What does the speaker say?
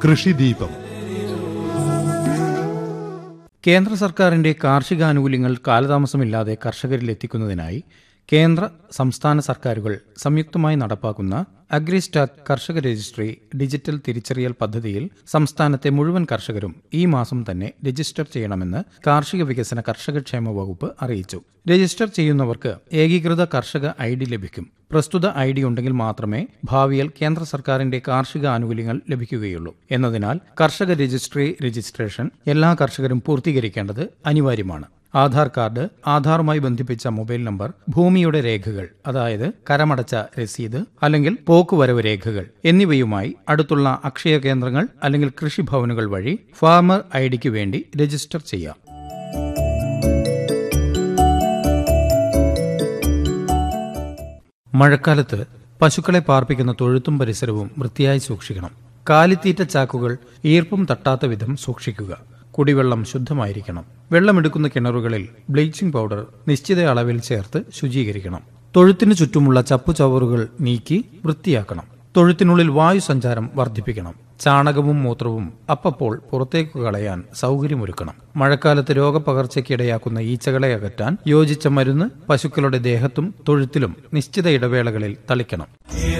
കൃഷിദീപം കേന്ദ്ര സർക്കാരിന്റെ കാർഷികാനുകൂല്യങ്ങൾ കാലതാമസമില്ലാതെ കർഷകരിൽ എത്തിക്കുന്നതിനായി കേന്ദ്ര സംസ്ഥാന സർക്കാരുകൾ സംയുക്തമായി നടപ്പാക്കുന്ന അഗ്രിസ്റ്റാറ്റ് കർഷക രജിസ്ട്രി ഡിജിറ്റൽ തിരിച്ചറിയൽ പദ്ധതിയിൽ സംസ്ഥാനത്തെ മുഴുവൻ കർഷകരും ഈ മാസം തന്നെ രജിസ്റ്റർ ചെയ്യണമെന്ന് കാർഷിക വികസന കർഷകക്ഷേമ വകുപ്പ് അറിയിച്ചു രജിസ്റ്റർ ചെയ്യുന്നവർക്ക് ഏകീകൃത കർഷക ഐ ഡി ലഭിക്കും പ്രസ്തുത ഐ ഡി ഉണ്ടെങ്കിൽ മാത്രമേ ഭാവിയിൽ കേന്ദ്ര സർക്കാരിന്റെ കാർഷിക ആനുകൂല്യങ്ങൾ ലഭിക്കുകയുള്ളൂ എന്നതിനാൽ കർഷക രജിസ്ട്രി രജിസ്ട്രേഷൻ എല്ലാ കർഷകരും പൂർത്തീകരിക്കേണ്ടത് അനിവാര്യമാണ് ആധാർ കാർഡ് ആധാറുമായി ബന്ധിപ്പിച്ച മൊബൈൽ നമ്പർ ഭൂമിയുടെ രേഖകൾ അതായത് കരമടച്ച രസീത് അല്ലെങ്കിൽ പോക്കുവരവ് രേഖകൾ എന്നിവയുമായി അടുത്തുള്ള അക്ഷയ കേന്ദ്രങ്ങൾ അല്ലെങ്കിൽ കൃഷിഭവനുകൾ വഴി ഫാർമർ ഐ ഡിക്ക് വേണ്ടി രജിസ്റ്റർ ചെയ്യാം മഴക്കാലത്ത് പശുക്കളെ പാർപ്പിക്കുന്ന തൊഴുത്തും പരിസരവും വൃത്തിയായി സൂക്ഷിക്കണം കാലിത്തീറ്റ ചാക്കുകൾ ഈർപ്പം തട്ടാത്ത വിധം സൂക്ഷിക്കുക കുടിവെള്ളം ശുദ്ധമായിരിക്കണം വെള്ളമെടുക്കുന്ന കിണറുകളിൽ ബ്ലീച്ചിംഗ് പൗഡർ നിശ്ചിത അളവിൽ ചേർത്ത് ശുചീകരിക്കണം തൊഴുത്തിനു ചുറ്റുമുള്ള ചപ്പുചവറുകൾ നീക്കി വൃത്തിയാക്കണം തൊഴുത്തിനുള്ളിൽ വായു സഞ്ചാരം വർദ്ധിപ്പിക്കണം ചാണകവും മൂത്രവും അപ്പപ്പോൾ പുറത്തേക്ക് കളയാൻ സൗകര്യമൊരുക്കണം മഴക്കാലത്ത് രോഗപകർച്ചയ്ക്കിടയാക്കുന്ന ഈച്ചകളെ അകറ്റാൻ യോജിച്ച മരുന്ന് പശുക്കളുടെ ദേഹത്തും തൊഴുത്തിലും നിശ്ചിത ഇടവേളകളിൽ തളിക്കണം